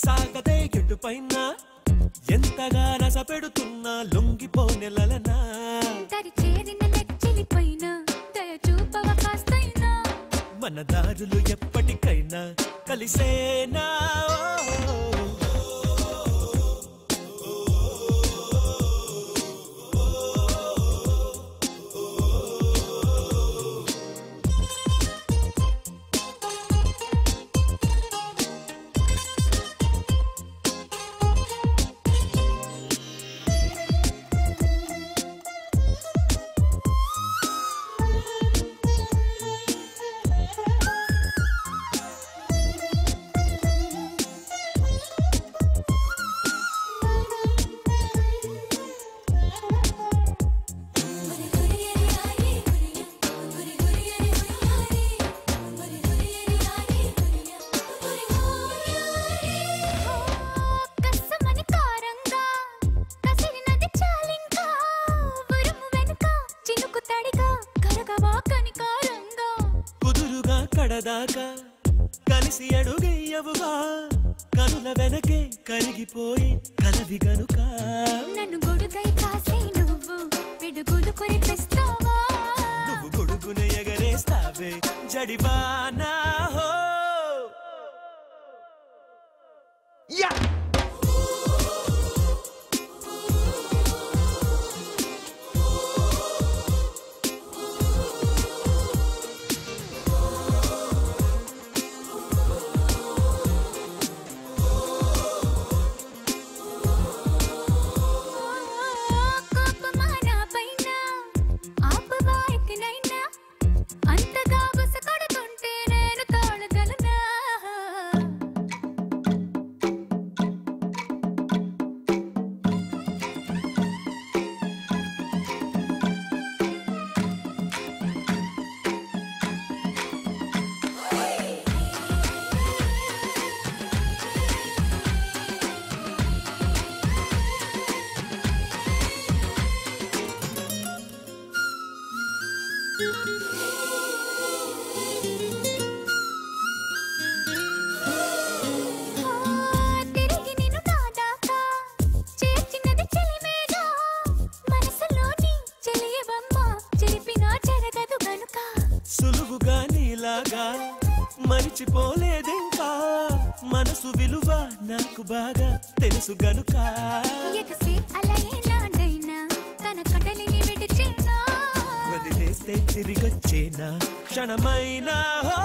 సాగదే ఎటుపైన ఎంతగా నస పెడుతున్నా లొంగిపోనెలనా దరి చేరిన నెచ్చిలిపైన దయ చూపవ కాస్తైనా మన దారులు ఎప్పటికైనా కలిసేనా కస్సమని కారంగా కసిరినది చాలింకా ఉరుము వెనుక చినుకు తడిగా కరగవా కనికారంగా కుదురుగా కడదాకా కలిసి అడుగయ్యవుగా కనుల వెనకే కరిగిపోయి కలవి గనుక నన్ను గొడుగై కాసే నువ్వు పిడుగులు కురిపిస్తావా నువ్వు గొడుగున ఎగరేస్తావే జడివానా హో యా కోపమా నా పైన ఆపవా ఎక్కనైనా అంతగా బుస కొడుతుంటే నేను తోడగలనా తిరిగి నిన్ను నాదాకా చేర్చినది చెలిమేగా మనసులోని చెలియవమ్మ చెరిపినా చెరగదు గనుక సులువుగా నీలాగా మరిచిపోలేదింకా మనసు విలువ నాకు బాగా తెలుసు గనుక ఎగసి అలయే నాడైనా తన కడలిని విడిచినా వదిలేస్తే తిరిగొచ్చేనా క్షణమైనా హో